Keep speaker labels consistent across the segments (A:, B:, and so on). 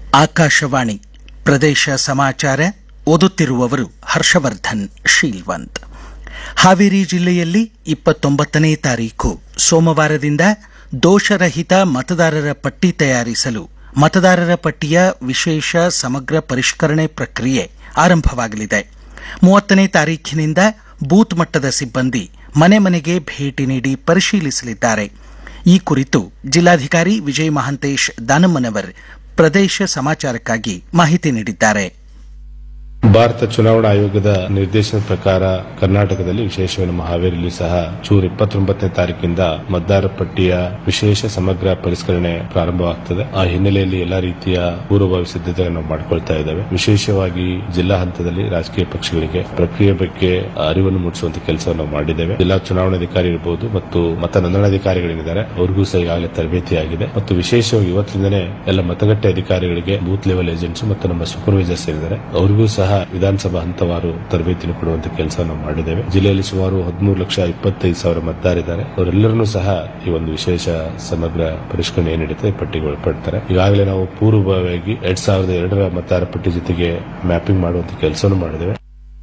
A: ಆಕಾಶವಾಣಿ ಪ್ರದೇಶ ಸಮಾಚಾರ ಓದುತ್ತಿರುವವರು ಹರ್ಷವರ್ಧನ್ ಶೀಲ್ವಂತ್ ಹಾವೇರಿ ಜಿಲ್ಲೆಯಲ್ಲಿ ಇಪ್ಪತ್ತೊಂಬತ್ತನೇ ತಾರೀಖು ಸೋಮವಾರದಿಂದ ದೋಷರಹಿತ ಮತದಾರರ ಪಟ್ಟಿ ತಯಾರಿಸಲು ಮತದಾರರ ಪಟ್ಟಿಯ ವಿಶೇಷ ಸಮಗ್ರ ಪರಿಷ್ಕರಣೆ ಪ್ರಕ್ರಿಯೆ ಆರಂಭವಾಗಲಿದೆ ಮೂವತ್ತನೇ ತಾರೀಖಿನಿಂದ ಬೂತ್ ಮಟ್ಟದ ಸಿಬ್ಬಂದಿ ಮನೆ ಮನೆಗೆ ಭೇಟಿ ನೀಡಿ ಪರಿಶೀಲಿಸಲಿದ್ದಾರೆ ಈ ಕುರಿತು ಜಿಲ್ಲಾಧಿಕಾರಿ ವಿಜಯ ಮಹಾಂತೇಶ್ ದಾನಮ್ಮನವರ್ ಪ್ರದೇಶ ಸಮಾಚಾರಕ್ಕಾಗಿ ಮಾಹಿತಿ ನೀಡಿದ್ದಾರೆ
B: ಭಾರತ ಚುನಾವಣಾ ಆಯೋಗದ ನಿರ್ದೇಶನದ ಪ್ರಕಾರ ಕರ್ನಾಟಕದಲ್ಲಿ ವಿಶೇಷವಾಗಿ ನಮ್ಮ ಹಾವೇರಿಯಲ್ಲಿ ಸಹ ಜೂನ್ ಇಪ್ಪತ್ತೊಂಬತ್ತನೇ ತಾರೀಕಿಂದ ಮತದಾರ ಪಟ್ಟಿಯ ವಿಶೇಷ ಸಮಗ್ರ ಪರಿಷ್ಕರಣೆ ಪ್ರಾರಂಭವಾಗುತ್ತದೆ ಆ ಹಿನ್ನೆಲೆಯಲ್ಲಿ ಎಲ್ಲಾ ರೀತಿಯ ಪೂರ್ವಭಾವಿ ಸಿದ್ದತೆಗಳನ್ನು ನಾವು ಮಾಡಿಕೊಳ್ತಾ ಇದ್ದೇವೆ ವಿಶೇಷವಾಗಿ ಜಿಲ್ಲಾ ಹಂತದಲ್ಲಿ ರಾಜಕೀಯ ಪಕ್ಷಗಳಿಗೆ ಪ್ರಕ್ರಿಯೆ ಬಗ್ಗೆ ಅರಿವನ್ನು ಮೂಡಿಸುವಂತ ಕೆಲಸವನ್ನು ನಾವು ಮಾಡಿದ್ದೇವೆ ಜಿಲ್ಲಾ ಚುನಾವಣಾಧಿಕಾರಿ ಇರಬಹುದು ಮತ್ತು ಮತ ನೋಂದಣಾಧಿಕಾರಿಗಳೇನಿದ್ದಾರೆ ಅವ್ರಿಗೂ ಸಹ ಈಗಾಗಲೇ ತರಬೇತಿ ಆಗಿದೆ ಮತ್ತು ವಿಶೇಷವಾಗಿ ಇವತ್ತಿಂದಲೇ ಎಲ್ಲ ಮತಗಟ್ಟೆ ಅಧಿಕಾರಿಗಳಿಗೆ ಬೂತ್ ಲೆವೆಲ್ ಏಜೆಂಟ್ಸ್ ಮತ್ತು ನಮ್ಮ ಸೂಪರ್ವೈಸರ್ಸ್ ಇದ್ದಾರೆ ಅವರಿಗೂ ಸಹ ವಿಧಾನಸಭಾ ಹಂತವಾರು ತರಬೇತಿಯನ್ನು ಕೊಡುವಂತ ಕೆಲಸ ನಾವು ಮಾಡಿದ್ದೇವೆ ಜಿಲ್ಲೆಯಲ್ಲಿ ಸುಮಾರು ಹದಿಮೂರು ಲಕ್ಷ ಇಪ್ಪತ್ತೈದು ಸಾವಿರ ಮತದಾರಿದ್ದಾರೆ ಅವರೆಲ್ಲರನ್ನೂ ಸಹ ಈ ಒಂದು ವಿಶೇಷ ಸಮಗ್ರ ಪರಿಷ್ಕರಣೆ ಏನಿಡುತ್ತೆ ಪಟ್ಟಿಗೆ ಒಳಪಡ್ತಾರೆ ಈಗಾಗಲೇ ನಾವು ಪೂರ್ವಭಾವಿಯಾಗಿ ಎರಡ್ ಸಾವಿರದ ಎರಡರ ಮತದಾರ ಪಟ್ಟಿ ಜೊತೆಗೆ ಮ್ಯಾಪಿಂಗ್ ಮಾಡುವಂತ ಕೆಲಸವನ್ನು ಮಾಡಿದ್ದೇವೆ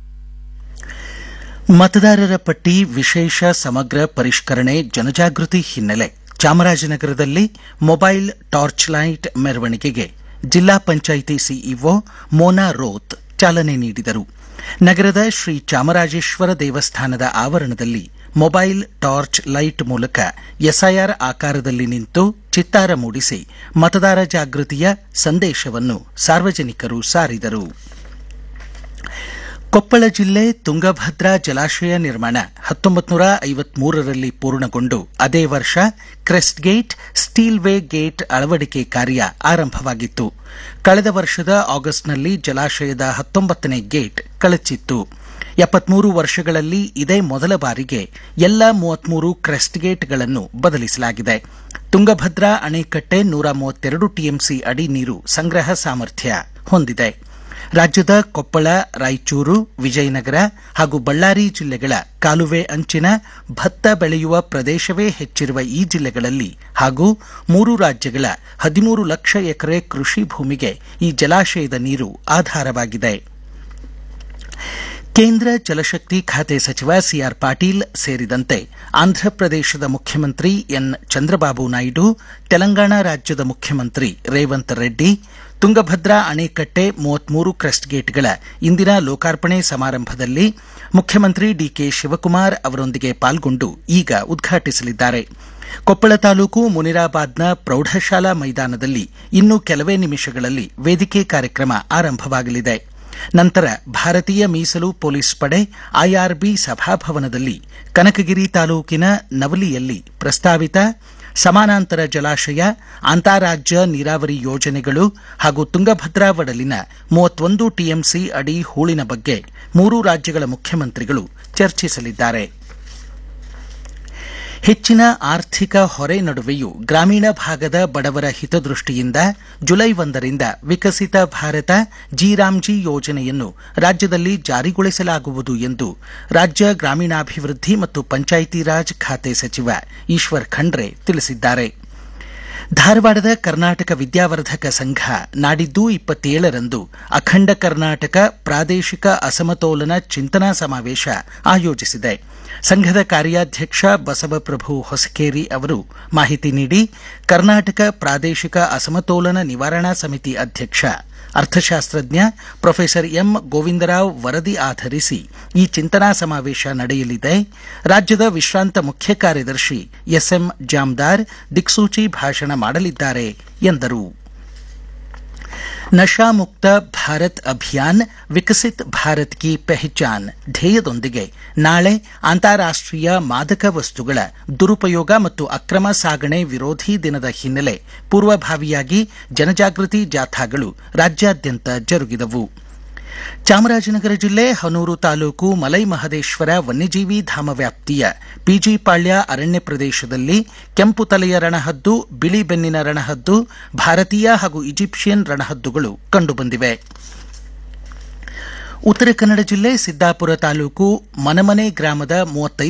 A: ಮತದಾರರ ಪಟ್ಟಿ ವಿಶೇಷ ಸಮಗ್ರ ಪರಿಷ್ಕರಣೆ ಜನಜಾಗೃತಿ ಹಿನ್ನೆಲೆ ಚಾಮರಾಜನಗರದಲ್ಲಿ ಮೊಬೈಲ್ ಟಾರ್ಚ್ ಲೈಟ್ ಮೆರವಣಿಗೆಗೆ ಜಿಲ್ಲಾ ಪಂಚಾಯಿತಿ ಸಿಇಒ ಮೋನಾ ರೋತ್ ಚಾಲನೆ ನೀಡಿದರು ನಗರದ ಶ್ರೀ ಚಾಮರಾಜೇಶ್ವರ ದೇವಸ್ಥಾನದ ಆವರಣದಲ್ಲಿ ಮೊಬೈಲ್ ಟಾರ್ಚ್ ಲೈಟ್ ಮೂಲಕ ಎಸ್ಐಆರ್ ಆಕಾರದಲ್ಲಿ ನಿಂತು ಚಿತ್ತಾರ ಮೂಡಿಸಿ ಮತದಾರ ಜಾಗೃತಿಯ ಸಂದೇಶವನ್ನು ಸಾರ್ವಜನಿಕರು ಸಾರಿದರು ಕೊಪ್ಪಳ ಜಿಲ್ಲೆ ತುಂಗಭದ್ರಾ ಜಲಾಶಯ ನಿರ್ಮಾಣ ಹತ್ತೊಂಬತ್ತು ನೂರ ಐವತ್ಮೂರರಲ್ಲಿ ಪೂರ್ಣಗೊಂಡು ಅದೇ ವರ್ಷ crest gate steel way gate ಅಳವಡಿಕೆ ಕಾರ್ಯ ಆರಂಭವಾಗಿತ್ತು ಕಳೆದ ವರ್ಷದ ಆಗಸ್ಟ್ನಲ್ಲಿ ಜಲಾಶಯದ ಹತ್ತೊಂಬತ್ತನೇ ಗೇಟ್ ಕಳಚಿತ್ತು ಎಪ್ಪತ್ಮೂರು ವರ್ಷಗಳಲ್ಲಿ ಇದೇ ಮೊದಲ ಬಾರಿಗೆ ಎಲ್ಲ ಮೂವತ್ಮೂರು ಕ್ರೆಸ್ಟ್ ಗೇಟ್ಗಳನ್ನು ಬದಲಿಸಲಾಗಿದೆ ತುಂಗಭದ್ರಾ ಅಣೆಕಟ್ಟೆ ನೂರ ಮೂವತ್ತೆರಡು ಟಿಎಂಸಿ ಅಡಿ ನೀರು ಸಂಗ್ರಹ ಸಾಮರ್ಥ್ಯ ಹೊಂದಿದೆ ರಾಜ್ಯದ ಕೊಪ್ಪಳ ರಾಯಚೂರು ವಿಜಯನಗರ ಹಾಗೂ ಬಳ್ಳಾರಿ ಜಿಲ್ಲೆಗಳ ಕಾಲುವೆ ಅಂಚಿನ ಭತ್ತ ಬೆಳೆಯುವ ಪ್ರದೇಶವೇ ಹೆಚ್ಚಿರುವ ಈ ಜಿಲ್ಲೆಗಳಲ್ಲಿ ಹಾಗೂ ಮೂರು ರಾಜ್ಯಗಳ ಹದಿಮೂರು ಲಕ್ಷ ಎಕರೆ ಕೃಷಿ ಭೂಮಿಗೆ ಈ ಜಲಾಶಯದ ನೀರು ಆಧಾರವಾಗಿದೆ ಕೇಂದ್ರ ಜಲಶಕ್ತಿ ಖಾತೆ ಸಚಿವ ಸಿಆರ್ ಪಾಟೀಲ್ ಸೇರಿದಂತೆ ಆಂಧ್ರಪ್ರದೇಶದ ಮುಖ್ಯಮಂತ್ರಿ ಎನ್ ಚಂದ್ರಬಾಬು ನಾಯ್ಡು ತೆಲಂಗಾಣ ರಾಜ್ಯದ ಮುಖ್ಯಮಂತ್ರಿ ರೇವಂತ್ ರೆಡ್ಡಿ ತುಂಗಭದ್ರಾ ಅಣೆಕಟ್ಟೆ ಮೂವತ್ಮೂರು ಕ್ರೆಸ್ಟ್ ಗೇಟ್ಗಳ ಇಂದಿನ ಲೋಕಾರ್ಪಣೆ ಸಮಾರಂಭದಲ್ಲಿ ಮುಖ್ಯಮಂತ್ರಿ ಡಿಕೆ ಶಿವಕುಮಾರ್ ಅವರೊಂದಿಗೆ ಪಾಲ್ಗೊಂಡು ಈಗ ಉದ್ಘಾಟಿಸಲಿದ್ದಾರೆ ಕೊಪ್ಪಳ ತಾಲೂಕು ಮುನಿರಾಬಾದ್ನ ಪ್ರೌಢಶಾಲಾ ಮೈದಾನದಲ್ಲಿ ಇನ್ನು ಕೆಲವೇ ನಿಮಿಷಗಳಲ್ಲಿ ವೇದಿಕೆ ಕಾರ್ಯಕ್ರಮ ಆರಂಭವಾಗಲಿದೆ ನಂತರ ಭಾರತೀಯ ಮೀಸಲು ಪೊಲೀಸ್ ಪಡೆ ಐಆರ್ಬಿ ಸಭಾಭವನದಲ್ಲಿ ಕನಕಗಿರಿ ತಾಲೂಕಿನ ನವಲಿಯಲ್ಲಿ ಪ್ರಸ್ತಾವಿತ ಸಮಾನಾಂತರ ಜಲಾಶಯ ಅಂತಾರಾಜ್ಯ ನೀರಾವರಿ ಯೋಜನೆಗಳು ಹಾಗೂ ತುಂಗಭದ್ರಾ ಒಡಲಿನ ಮೂವತ್ತೊಂದು ಟಿಎಂಸಿ ಅಡಿ ಹೂಳಿನ ಬಗ್ಗೆ ಮೂರೂ ರಾಜ್ಯಗಳ ಮುಖ್ಯಮಂತ್ರಿಗಳು ಚರ್ಚಿಸಲಿದ್ದಾರೆ ಹೆಚ್ಚಿನ ಆರ್ಥಿಕ ಹೊರೆ ನಡುವೆಯೂ ಗ್ರಾಮೀಣ ಭಾಗದ ಬಡವರ ಹಿತದೃಷ್ಟಿಯಿಂದ ಜುಲೈ ಒಂದರಿಂದ ವಿಕಸಿತ ಭಾರತ ಜಿರಾಮ್ಜಿ ಯೋಜನೆಯನ್ನು ರಾಜ್ಯದಲ್ಲಿ ಜಾರಿಗೊಳಿಸಲಾಗುವುದು ಎಂದು ರಾಜ್ಯ ಗ್ರಾಮೀಣಾಭಿವೃದ್ಧಿ ಮತ್ತು ಪಂಚಾಯಿತಿ ರಾಜ್ ಖಾತೆ ಸಚಿವ ಈಶ್ವರ್ ಖಂಡ್ರೆ ತಿಳಿಸಿದ್ದಾರೆ ಧಾರವಾಡದ ಕರ್ನಾಟಕ ವಿದ್ಯಾವರ್ಧಕ ಸಂಘ ನಾಡಿದ್ದು ಇಪ್ಪತ್ತೇಳರಂದು ಅಖಂಡ ಕರ್ನಾಟಕ ಪ್ರಾದೇಶಿಕ ಅಸಮತೋಲನ ಚಿಂತನಾ ಸಮಾವೇಶ ಆಯೋಜಿಸಿದೆ ಸಂಘದ ಕಾರ್ಯಾಧ್ಯಕ್ಷ ಬಸವಪ್ರಭು ಹೊಸಕೇರಿ ಅವರು ಮಾಹಿತಿ ನೀಡಿ ಕರ್ನಾಟಕ ಪ್ರಾದೇಶಿಕ ಅಸಮತೋಲನ ನಿವಾರಣಾ ಸಮಿತಿ ಅಧ್ಯಕ್ಷ ಅರ್ಥಶಾಸ್ತ್ರಜ್ಞ ಪ್ರೊಫೆಸರ್ ಎಂ ಗೋವಿಂದರಾವ್ ವರದಿ ಆಧರಿಸಿ ಈ ಚಿಂತನಾ ಸಮಾವೇಶ ನಡೆಯಲಿದೆ ರಾಜ್ಯದ ವಿಶ್ರಾಂತ ಮುಖ್ಯ ಕಾರ್ಯದರ್ಶಿ ಎಸ್ಎಂ ಜಾಮ್ದಾರ್ ದಿಕ್ಸೂಚಿ ಭಾಷಣ ಮಾಡಲಿದ್ದಾರೆ ಎಂದರು ನಶಾಮುಕ್ತ ಭಾರತ್ ಅಭಿಯಾನ್ ವಿಕಸಿತ್ ಭಾರತ್ ಕಿ ಪೆಹಚಾನ್ ಧ್ಯೇಯದೊಂದಿಗೆ ನಾಳೆ ಅಂತಾರಾಷ್ಟೀಯ ಮಾದಕ ವಸ್ತುಗಳ ದುರುಪಯೋಗ ಮತ್ತು ಅಕ್ರಮ ಸಾಗಣೆ ವಿರೋಧಿ ದಿನದ ಹಿನ್ನೆಲೆ ಪೂರ್ವಭಾವಿಯಾಗಿ ಜನಜಾಗೃತಿ ಜಾಥಾಗಳು ರಾಜ್ಯಾದ್ಯಂತ ಜರುಗಿದವು ಚಾಮರಾಜನಗರ ಜಿಲ್ಲೆ ಹನೂರು ತಾಲೂಕು ಮಲೈ ಮಹದೇಶ್ವರ ವನ್ಯಜೀವಿ ಧಾಮ ವ್ಯಾಪ್ತಿಯ ಪಿಜಿಪಾಳ್ಯ ಅರಣ್ಯ ಪ್ರದೇಶದಲ್ಲಿ ಕೆಂಪು ತಲೆಯ ರಣಹದ್ದು ಬಿಳಿ ಬೆನ್ನಿನ ರಣಹದ್ದು ಭಾರತೀಯ ಹಾಗೂ ಈಜಿಪ್ಷಿಯನ್ ರಣಹದ್ದುಗಳು ಕಂಡುಬಂದಿವೆ ಉತ್ತರ ಕನ್ನಡ ಜಿಲ್ಲೆ ಸಿದ್ದಾಪುರ ತಾಲೂಕು ಮನಮನೆ ಗ್ರಾಮದ ಮೂವತ್ತೈದು